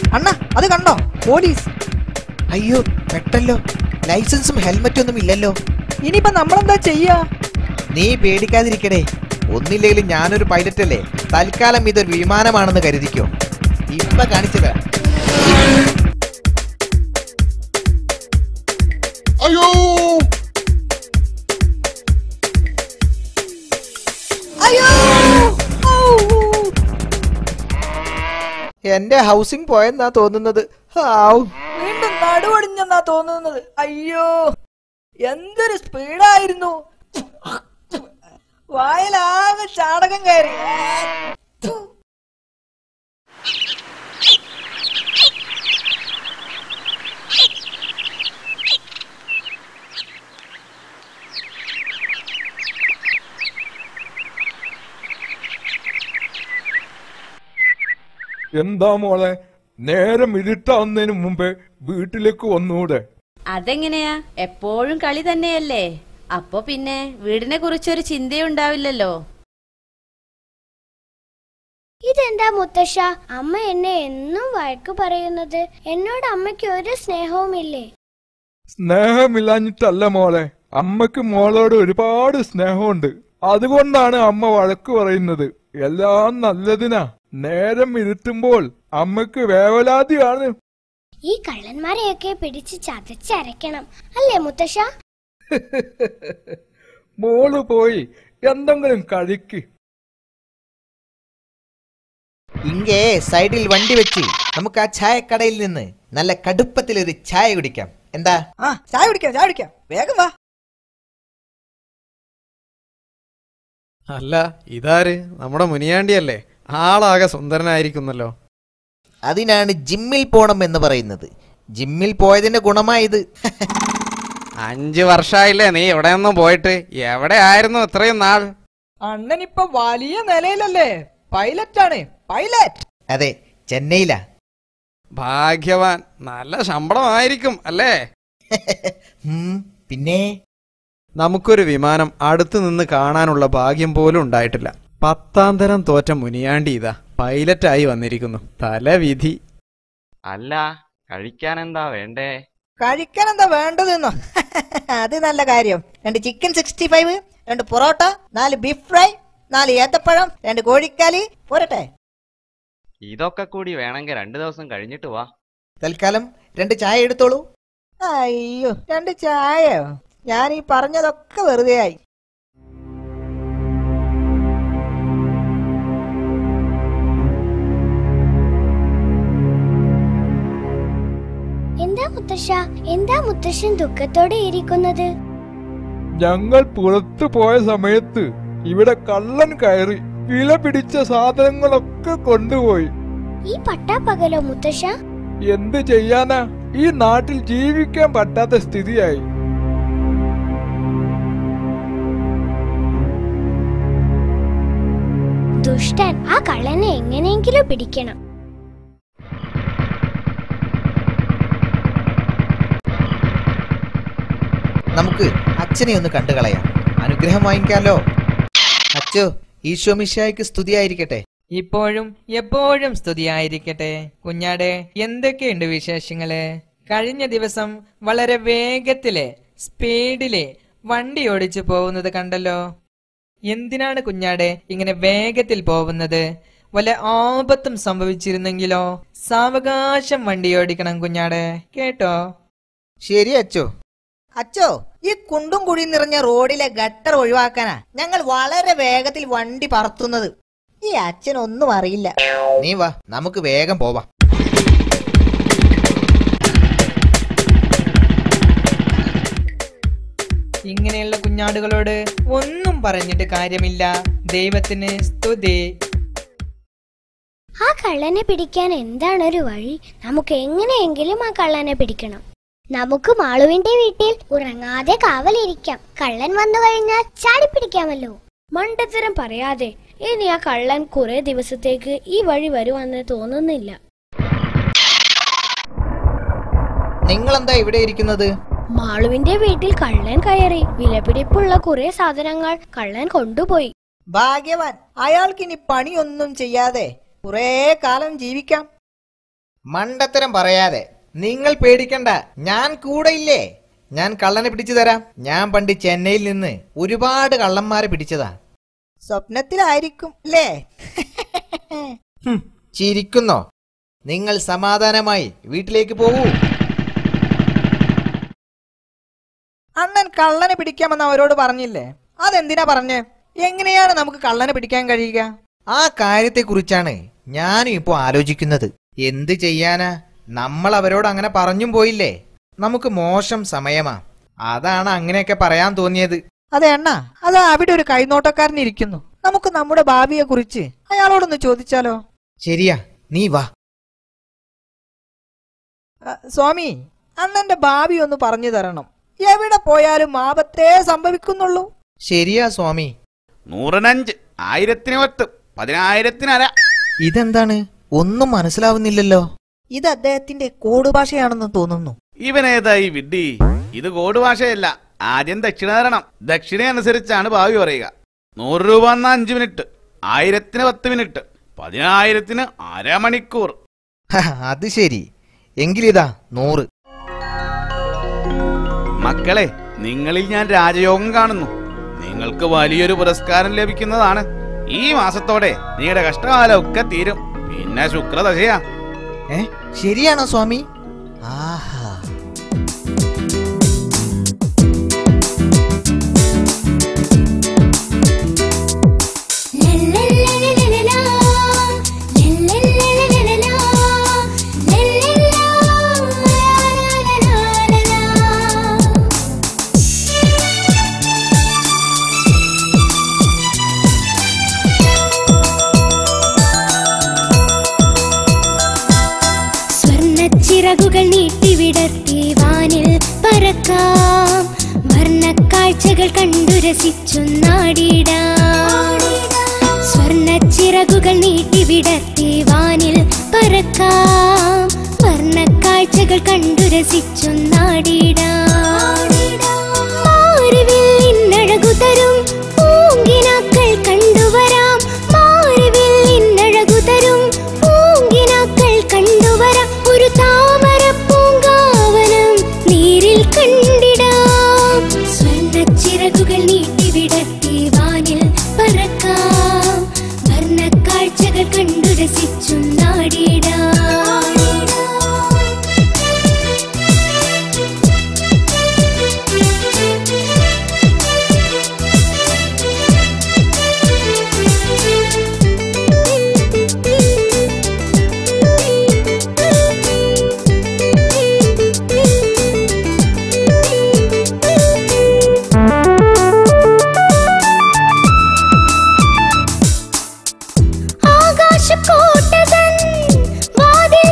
അണ്ണ അത് കണ്ടോ പോലീസ് അയ്യോ പെട്ടല്ലോ ലൈസൻസും ഹെൽമറ്റും ഒന്നും ഇല്ലല്ലോ ഇനിയിപ്പോ നമ്മളെന്താ ചെയ്യാ നീ പേടിക്കാതിരിക്കടേ ഒന്നില്ലെങ്കിലും ഞാനൊരു പൈലറ്റ് അല്ലേ തൽക്കാലം ഇതൊരു വിമാനമാണെന്ന് കരുതിക്കോ ഇപ്പൊ കാണിച്ചതാ അയ്യോ അയ്യോ എന്റെ ഹൗസിംഗ് പോയെന്നാ തോന്നുന്നത് ഹാവ്. വീണ്ടും നടുവടിഞ്ഞെന്നാ തോന്നുന്നത് അയ്യോ എന്തൊരു സ്പീഡായിരുന്നു വായിലാകെ ചാടകം കയറി ഥു. എന്താ മോളെ നേരം ഇരുട്ടാവുന്നതിന് മുമ്പേ വീട്ടിലേക്ക് വന്നൂടെ അതെങ്ങനെയാ എപ്പോഴും കളി തന്നെയല്ലേ അപ്പൊ പിന്നെ വീടിനെ കുറിച്ചൊരു ചിന്തയുണ്ടാവില്ലല്ലോ ഇതെന്താ മുത്തശ്ശ അമ്മ എന്നെ എന്നും വഴക്ക് പറയുന്നത് എന്നോട് അമ്മയ്ക്ക് ഒരു സ്നേഹവുമില്ലേ സ്നേഹമില്ലാഞ്ഞിട്ടല്ല മോളെ അമ്മക്ക് മോളോട് ഒരുപാട് സ്നേഹമുണ്ട് അതുകൊണ്ടാണ് അമ്മ വഴക്ക് പറയുന്നത് എല്ലാം നല്ലതിനാ നേരം ഇരുട്ടുമ്പോൾ അമ്മക്ക് വേവലാതിയാണ് ഈ കള്ളന്മാരെയൊക്കെ പിടിച്ച് ചതച്ചരയ്ക്കണം അല്ലേ മുത്തശ്ശ മോള് പോയി എന്തെങ്കിലും കഴിക്ക് ഇങ്ങേ സൈഡിൽ വണ്ടി വെച്ച് നമുക്ക് ആ ചായക്കടയിൽ നിന്ന് നല്ല കടുപ്പത്തിൽ ഒരു ചായ കുടിക്കാം എന്താ ആ ചായ കുടിക്കാം ചായ കുടിക്കാം വേഗം വാ അല്ല ഇതാര് നമ്മുടെ മുനിയാണ്ടിയല്ലേ ആളാകെ സുന്ദരനായിരിക്കുന്നല്ലോ അതിനാണ് ജിമ്മിൽ പോണം എന്ന് പറയുന്നത് ജിമ്മിൽ പോയതിന്റെ ഗുണമായത് അഞ്ചു വർഷമായില്ലേ നീ എവിടെ നിന്നും പോയിട്ട് എവിടെ ആയിരുന്നു ഇത്രയും നാൾ അണ്ണനിപ്പൊ വലിയ നിലയിലല്ലേ പൈലറ്റ് ആണ് പൈലറ്റ് അതെ ചെന്നൈയിലാ ഭാഗ്യവാൻ നല്ല ശമ്പളമായിരിക്കും അല്ലേ ഉം, പിന്നെ നമുക്കൊരു വിമാനം അടുത്തു നിന്ന് കാണാനുള്ള ഭാഗ്യം പോലും ഉണ്ടായിട്ടില്ല പത്താം തരം തോറ്റ മുനിയാണ്ടി ഇതാ പൈലറ്റായി വന്നിരിക്കുന്നു തലവിധി അല്ല കഴിക്കാൻ എന്താ വേണ്ടേ കഴിക്കാൻ എന്താ വേണ്ടതെന്നോ അത് നല്ല കാര്യം രണ്ട് ചിക്കൻ സിക്സ്റ്റി ഫൈവ് രണ്ട് പൊറോട്ട നാല് ബീഫ് ഫ്രൈ നാല് ഏത്തപ്പഴം രണ്ട് കോഴിക്കാലി പോരട്ടെ ഇതൊക്കെ കൂടി വേണമെങ്കിൽ രണ്ടു ദിവസം കഴിഞ്ഞിട്ട് വാ തൽക്കാലം രണ്ട് ചായ എടുത്തോളൂ അയ്യോ രണ്ട് ചായയോ ഞാൻ ഈ പറഞ്ഞതൊക്കെ വെറുതെ ആയി എന്താ മുത്തശ്ശ എന്താ മുത്തശ്ശൻ ദുഃഖത്തോടെ ഇരിക്കുന്നത് ഞങ്ങൾ പുറത്തു പോയ സമയത്ത് ഇവിടെ കള്ളൻ കയറി വില പിടിച്ച സാധനങ്ങളൊക്കെ കൊണ്ടുപോയി ഈ പട്ടാപ്പകലോ മുത്തശ്ശ എന്ത് ചെയ്യാനാ ഈ നാട്ടിൽ ജീവിക്കാൻ പറ്റാത്ത സ്ഥിതിയായി ദുഷ്ടൻ ആ കള്ളനെ എങ്ങനെയെങ്കിലും പിടിക്കണം നമുക്ക് അച്ഛനെ ഒന്ന് കണ്ടു കളയാം അനുഗ്രഹം വാങ്ങിക്കാലോ അച്ചോ ഈശോമിശായ്ക്ക് സ്തുതിയായിരിക്കട്ടെ ഇപ്പോഴും എപ്പോഴും സ്തുതിയായിരിക്കട്ടെ കുഞ്ഞാടെ എന്തൊക്കെയുണ്ട് വിശേഷങ്ങള് കഴിഞ്ഞ ദിവസം വളരെ വേഗത്തില് സ്പീഡില് വണ്ടി ഓടിച്ചു പോകുന്നത് കണ്ടല്ലോ എന്തിനാണ് കുഞ്ഞാടെ ഇങ്ങനെ വേഗത്തിൽ പോകുന്നത് വല്ല ആപത്തും സംഭവിച്ചിരുന്നെങ്കിലോ സാവകാശം വണ്ടി ഓടിക്കണം കുഞ്ഞാടെ കേട്ടോ ശരി അച്ചോ അച്ചോ ഈ കുണ്ടും കുഴിയും നിറഞ്ഞ റോഡിലെ ഗട്ടർ ഒഴിവാക്കാനാ ഞങ്ങൾ വളരെ വേഗത്തിൽ വണ്ടി പറത്തുന്നത് ഈ അച്ഛനൊന്നും അറിയില്ല നീ വാ നമുക്ക് വേഗം പോവാം ഇങ്ങനെയുള്ള കുഞ്ഞാടുകളോട് ഒന്നും പറഞ്ഞിട്ട് കാര്യമില്ല ദൈവത്തിന് സ്തുതി ആ കള്ളനെ പിടിക്കാൻ എന്താണൊരു വഴി നമുക്ക് എങ്ങനെയെങ്കിലും ആ കള്ളനെ പിടിക്കണം നമുക്ക് മാളുവിന്റെ വീട്ടിൽ ഉറങ്ങാതെ കാവലിരിക്കാം കള്ളൻ വന്നു കഴിഞ്ഞാൽ ചാടിപ്പിടിക്കാമല്ലോ മണ്ടത്തരം പറയാതെ ഇനി ആ കള്ളൻ കുറെ ദിവസത്തേക്ക് ഈ വഴി വരുമെന്ന് തോന്നുന്നില്ല നിങ്ങളെന്താ ഇവിടെ ഇരിക്കുന്നത് മാളുവിന്റെ വീട്ടിൽ കള്ളൻ കയറി വിലപിടിപ്പുള്ള കുറെ സാധനങ്ങൾ കള്ളൻ കൊണ്ടുപോയി ഭാഗ്യവാൻ അയാൾക്ക് ഇനി പണിയൊന്നും ചെയ്യാതെ കുറെ കാലം ജീവിക്കാം മണ്ടത്തരം പറയാതെ നിങ്ങൾ പേടിക്കണ്ട ഞാൻ കൂടെ ഇല്ലേ ഞാൻ കള്ളനെ പിടിച്ചു തരാം ഞാൻ പണ്ട് ചെന്നൈയിൽ നിന്ന് ഒരുപാട് കള്ളന്മാരെ പിടിച്ചതാ സ്വപ്നത്തിലായിരിക്കും അല്ലേ ഹും, ചിരിക്കുന്നോ നിങ്ങൾ സമാധാനമായി വീട്ടിലേക്ക് പോകൂ അണ്ണൻ കള്ളനെ പിടിക്കാമെന്ന് അവരോട് പറഞ്ഞില്ലേ അതെന്തിനാ പറഞ്ഞേ എങ്ങനെയാണ് നമുക്ക് കള്ളനെ പിടിക്കാൻ കഴിയുക ആ കാര്യത്തെക്കുറിച്ചാണ് ഞാനും ഇപ്പോൾ ആലോചിക്കുന്നത് എന്ത് ചെയ്യാനാ നമ്മൾ അവരോട് അങ്ങനെ പറഞ്ഞും പോയില്ലേ നമുക്ക് മോശം സമയമാ അതാണ് അങ്ങനെയൊക്കെ പറയാൻ തോന്നിയത് അതെ അണ്ണ അത് അവിടെ ഒരു കൈനോട്ടക്കാരൻ ഇരിക്കുന്നു നമുക്ക് നമ്മുടെ ഭാവിയെ കുറിച്ച് അയാളോടൊന്ന് ചോദിച്ചാലോ ശരിയാ നീ വാ അ, സ്വാമി അണ്ണന്റെ ഭാവി ഒന്ന് പറഞ്ഞു തരണം എവിടെ പോയാലും ആപത്തേ സംഭവിക്കുന്നുള്ളൂ ശരിയാ സ്വാമി നൂറിനഞ്ച് ആയിരത്തിന് പത്ത് പതിനായിരത്തിനര ഇതെന്താണ് ഒന്നും മനസ്സിലാവുന്നില്ലല്ലോ ഇത് അദ്ദേഹത്തിന്റെ കോഡ് ഭാഷയാണെന്ന് തോന്നുന്നു ഇവനേതായി വിഡ്ഡി ഇത് കോഡ് ഭാഷയല്ല ആദ്യം ദക്ഷിണ തരണം ദക്ഷിണ അനുസരിച്ചാണ് ഭാവി പറയുക നൂറ് രൂപ എന്ന അഞ്ച് മിനിറ്റ് ആയിരത്തിന് പത്ത് മിനിറ്റ് പതിനായിരത്തിന് അരമണിക്കൂർ ഹ, അത് ശരി എങ്കിലിതാ നൂറ് മക്കളെ നിങ്ങളിൽ ഞാൻ രാജയോഗം കാണുന്നു നിങ്ങൾക്ക് വലിയൊരു പുരസ്കാരം ലഭിക്കുന്നതാണ് ഈ മാസത്തോടെ നിങ്ങളുടെ കഷ്ടകാലം ഒക്കെ തീരും പിന്നെ ശുക്രദശയാ ഏ ശരിയാണോ സ്വാമി ആഹാ സ്വർണ്ണച്ചിറകുകൾ നീട്ടിവിടർത്തി വാനിൽ പറക്കാം വർണ്ണക്കാഴ്ചകൾ കണ്ടു രസിച്ചു നാടിടാം സ്വർണ്ണച്ചിറകുകൾ നീട്ടിവിടർത്തി വാനിൽ പറക്കാം വർണ്ണക്കാഴ്ചകൾ കണ്ടു രസിച്ചു നാടിടാം മാറിവില്ലിനഴകു തരും പൂങ്കിനാക്കൾ കണ്ടുവരാം മാറിവില്ലിനഴകു തരും പൂങ്കിനാക്കൾ കണ്ടുവരാം ഒരു താമര പൂങ്കാവനം നീരിൽ കണ്ടിടാം സ്വർണ്ണച്ചിറകുകൾ നീട്ടിവിടർത്തി വാനിൽ പറക്കാം വർണ്ണക്കാഴ്ചകൾ കണ്ടു രസിച്ചു നാടിടാം ആകാശക്കോട്ടതൻ വാതിൽ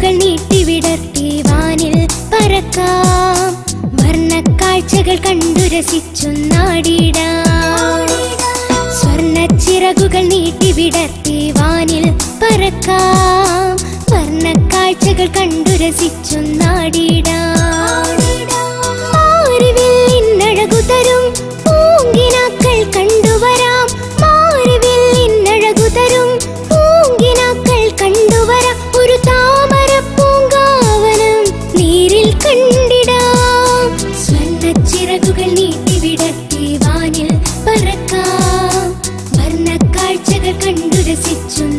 ചിറകുകൾ നീട്ടിവിടർത്തി വാനിൽ പറക്കാം വർണ്ണക്കാഴ്ചകൾ കണ്ടു രസിച്ചു നാടിടാം സ്വർണ്ണ ചിറകുകൾ നീട്ടിവിടർത്തി വാനിൽ പറക്കാം വർണ്ണക്കാഴ്ചകൾ കണ്ടു രസിച്ചു നാടിടാം മാറിവില്ലിനഴകു തരും പൂങ്കിനാക്കൾ കണ്ടുവരാം മാറിവില്ലിനഴകു തരും പൂങ്കിനാക്കൾ കണ്ടുവരാം ഒരു താമര പൂങ്കാവനം നീരിൽ കണ്ടിടാം സ്വർണ്ണ ചിറകുകൾ നീട്ടിവിടർത്തി വാനിൽ പറക്കാം വർണ്ണക്കാഴ്ചകൾ കണ്ടു രസിച്ചു